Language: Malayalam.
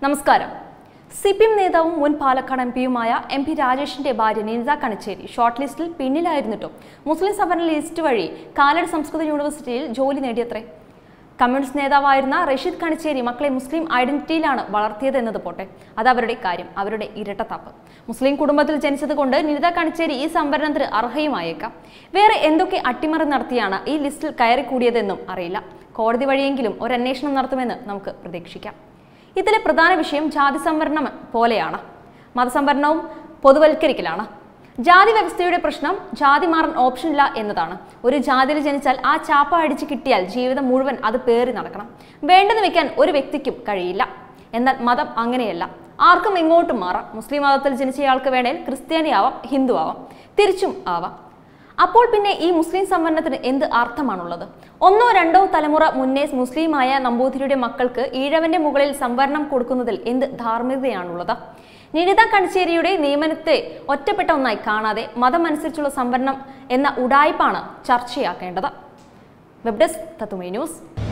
നമസ്കാരം സി പി എം നേതാവും മുൻ പാലക്കാട് എം പിയുമായ എം പി രാജേഷിന്റെ ഭാര്യ നിനിത കണച്ചേരി ഷോർട്ട് ലിസ്റ്റിൽ പിന്നിലായിരുന്നിട്ടും മുസ്ലിം സംവരണ ലിസ്റ്റ് വഴി കാലടി സംസ്കൃത യൂണിവേഴ്സിറ്റിയിൽ ജോലി നേടിയത്രേ കമ്മ്യൂണിസ്റ്റ് നേതാവായിരുന്ന റഷീദ് കണിച്ചേരി മക്കളെ മുസ്ലിം ഐഡന്റിറ്റിയിലാണ് വളർത്തിയത് എന്നത് പോട്ടെ അത് അവരുടെ കാര്യം അവരുടെ ഇരട്ടത്താപ്പ് മുസ്ലിം കുടുംബത്തിൽ ജനിച്ചതുകൊണ്ട് നിനിത കണിച്ചേരി ഈ സംവരണത്തിന് അർഹയുമായേക്കാം വേറെ എന്തൊക്കെ അട്ടിമറി നടത്തിയാണ് ഈ ലിസ്റ്റിൽ കയറിക്കൂടിയതെന്നും അറിയില്ല കോടതി വഴിയെങ്കിലും ഒരു അന്വേഷണം നടത്തുമെന്ന് നമുക്ക് പ്രതീക്ഷിക്കാം ഇതിലെ പ്രധാന വിഷയം ജാതി സംവരണം പോലെയാണ് മതസംവരണവും പൊതുവൽക്കരിക്കലാണ് ജാതി വ്യവസ്ഥയുടെ പ്രശ്നം ജാതി മാറാൻ ഓപ്ഷനില്ല എന്നതാണ് ഒരു ജാതിയിൽ ജനിച്ചാൽ ആ ചാപ്പ അടിച്ച് കിട്ടിയാൽ ജീവിതം മുഴുവൻ അത് പേറി നടക്കണം വേണ്ടെന്ന് വെക്കാൻ ഒരു വ്യക്തിക്കും കഴിയില്ല എന്നാൽ മതം അങ്ങനെയല്ല ആർക്കും ഇങ്ങോട്ടും മാറാം മുസ്ലിം മതത്തിൽ ജനിച്ചയാൾക്ക് വേണേൽ ക്രിസ്ത്യാനി ആവാം ഹിന്ദു ആവാം തിരിച്ചും ആവാം അപ്പോൾ പിന്നെ ഈ മുസ്ലിം സംവരണത്തിന് എന്ത് അർത്ഥമാണുള്ളത് ഒന്നോ രണ്ടോ തലമുറ മുന്നേ മുസ്ലിമായ നമ്പൂതിരിയുടെ മക്കൾക്ക് ഈഴവന്റെ മുകളിൽ സംവരണം കൊടുക്കുന്നതിൽ എന്ത് ധാർമ്മികതയാണുള്ളത് നിനിത കണിച്ചേരിയുടെ നിയമനത്തെ ഒറ്റപ്പെട്ട ഒന്നായി കാണാതെ മതം അനുസരിച്ചുള്ള സംവരണം എന്ന ഉടായ്പാണ് ചർച്ചയാക്കേണ്ടത് വെബ് ഡെസ്ക് തത്തുമൈ ന്യൂസ്